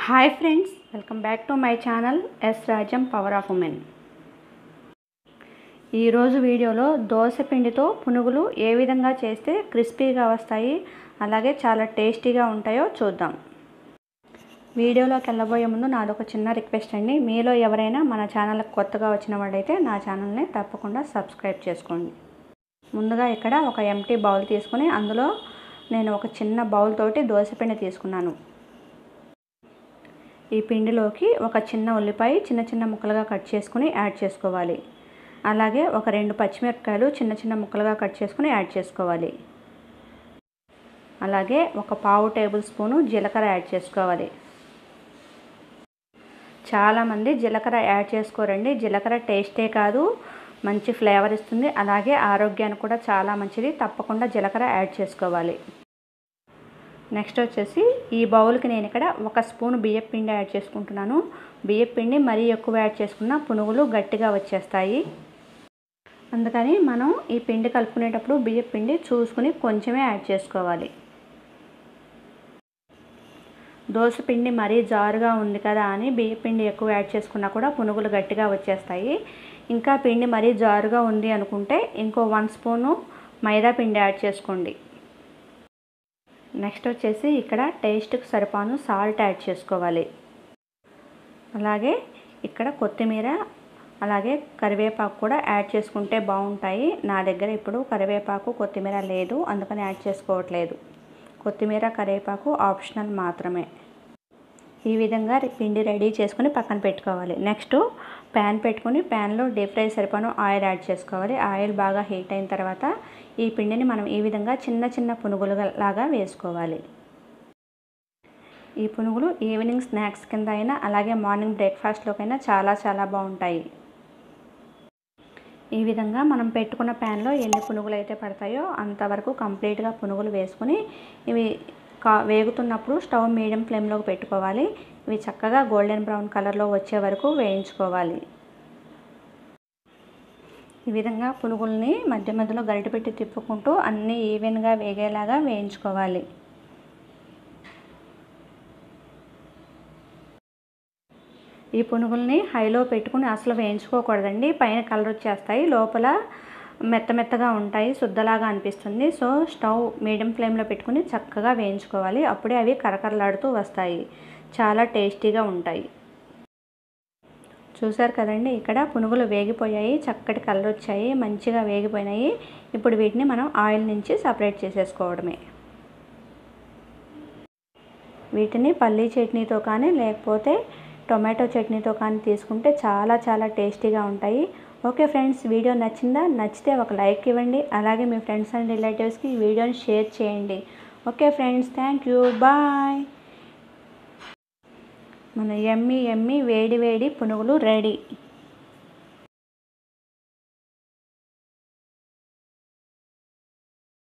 hi friends welcome back to my channel S Rajyam power of women ఈరోజు వీడియోలో దోశ పిండితో పునుగులు ఏ విధంగా చేస్తే క్రిస్పీగా వస్తాయి అలాగే చాలా టేస్టీగా ఉంటాయో చూద్దాం వీడియోలోకి వెళ్ళబోయే ముందు నాదొక చిన్న రిక్వెస్ట్ అండి మీలో ఎవరైనా మన ఛానల్కి కొత్తగా వచ్చిన వాళ్ళైతే నా ఛానల్ని తప్పకుండా సబ్స్క్రైబ్ చేసుకోండి ముందుగా ఇక్కడ ఒక ఎంటీ బౌల్ తీసుకుని అందులో నేను ఒక చిన్న బౌల్ తోటి దోశపిండి తీసుకున్నాను ఈ పిండిలోకి ఒక చిన్న ఉల్లిపాయ చిన్న చిన్న ముక్కలుగా కట్ చేసుకుని యాడ్ చేసుకోవాలి అలాగే ఒక రెండు పచ్చిమిరపకాయలు చిన్న చిన్న ముక్కలుగా కట్ చేసుకుని యాడ్ చేసుకోవాలి అలాగే ఒక పావు టేబుల్ స్పూను జీలకర్ర యాడ్ చేసుకోవాలి చాలామంది జీలకర్ర యాడ్ చేసుకోరండి జీలకర్ర టేస్టే కాదు మంచి ఫ్లేవర్ ఇస్తుంది అలాగే ఆరోగ్యానికి కూడా చాలా మంచిది తప్పకుండా జీలకర్ర యాడ్ చేసుకోవాలి నెక్స్ట్ వచ్చేసి ఈ బౌల్కి నేను ఇక్కడ ఒక స్పూన్ బియ్యం పిండి యాడ్ చేసుకుంటున్నాను బియ్యం పిండి మరీ ఎక్కువ యాడ్ చేసుకున్న పునుగులు గట్టిగా వచ్చేస్తాయి అందుకని మనం ఈ పిండి కలుపుకునేటప్పుడు బియ్యం పిండి చూసుకుని కొంచెమే యాడ్ చేసుకోవాలి దోశ పిండి మరీ జారుగా ఉంది కదా అని బియ్య పిండి ఎక్కువ యాడ్ చేసుకున్నా కూడా పునుగులు గట్టిగా వచ్చేస్తాయి ఇంకా పిండి మరీ జారుగా ఉంది అనుకుంటే ఇంకో వన్ స్పూను మైదా పిండి యాడ్ చేసుకోండి నెక్స్ట్ వచ్చేసి ఇక్కడ టేస్ట్కి సరిపాను సాల్ట్ యాడ్ చేసుకోవాలి అలాగే ఇక్కడ కొత్తిమీర అలాగే కరివేపాకు కూడా యాడ్ చేసుకుంటే బాగుంటాయి నా దగ్గర ఇప్పుడు కరివేపాకు కొత్తిమీర లేదు అందుకని యాడ్ చేసుకోవట్లేదు కొత్తిమీర కరివేపాకు ఆప్షనల్ మాత్రమే ఈ విధంగా పిండి రెడీ చేసుకుని పక్కన పెట్టుకోవాలి నెక్స్ట్ ప్యాన్ పెట్టుకుని ప్యాన్లో డీప్ ఫ్రై సరిపాను ఆయిల్ యాడ్ చేసుకోవాలి ఆయిల్ బాగా హీట్ అయిన తర్వాత ఈ పిండిని మనం ఈ విధంగా చిన్న చిన్న పునుగులు లాగా వేసుకోవాలి ఈ పునుగులు ఈవినింగ్ స్నాక్స్ కింద అయినా అలాగే మార్నింగ్ బ్రేక్ఫాస్ట్లోకైనా చాలా చాలా బాగుంటాయి ఈ విధంగా మనం పెట్టుకున్న ప్యాన్లో ఎన్ని పునుగులు అయితే పడతాయో అంతవరకు కంప్లీట్గా పునుగులు వేసుకుని ఇవి కా వేగుతున్నప్పుడు స్టవ్ మీడియం ఫ్లేమ్లోకి పెట్టుకోవాలి ఇవి చక్కగా గోల్డెన్ బ్రౌన్ కలర్లో వచ్చే వరకు వేయించుకోవాలి ఈ విధంగా పునుగుల్ని మధ్య మధ్యలో గరిట పెట్టి తిప్పుకుంటూ అన్నీ ఈవెన్గా వేగేలాగా వేయించుకోవాలి ఈ పునుగుల్ని హైలో పెట్టుకుని అసలు వేయించుకోకూడదండి పైన కలర్ వచ్చేస్తాయి లోపల మెత్త మెత్తగా ఉంటాయి శుద్ధలాగా అనిపిస్తుంది సో స్టవ్ మీడియం ఫ్లేమ్లో పెట్టుకుని చక్కగా వేయించుకోవాలి అప్పుడే అవి కరకరలాడుతూ వస్తాయి చాలా టేస్టీగా ఉంటాయి చూసారు కదండి ఇక్కడ పునుగులు వేగిపోయాయి చక్కటి కలర్ వచ్చాయి మంచిగా వేగిపోయినాయి ఇప్పుడు వీటిని మనం ఆయిల్ నుంచి సపరేట్ చేసేసుకోవడమే వీటిని పల్లీ చట్నీతో కానీ లేకపోతే టొమాటో చట్నీతో కానీ తీసుకుంటే చాలా చాలా టేస్టీగా ఉంటాయి ఓకే ఫ్రెండ్స్ వీడియో నచ్చిందా నచ్చితే ఒక లైక్ ఇవ్వండి అలాగే మీ ఫ్రెండ్స్ అండ్ రిలేటివ్స్కి ఈ వీడియోని షేర్ చేయండి okay friends thank you bye మన ఎమ్మి ఎమ్మి వేడి వేడి పునుగులు రెడీ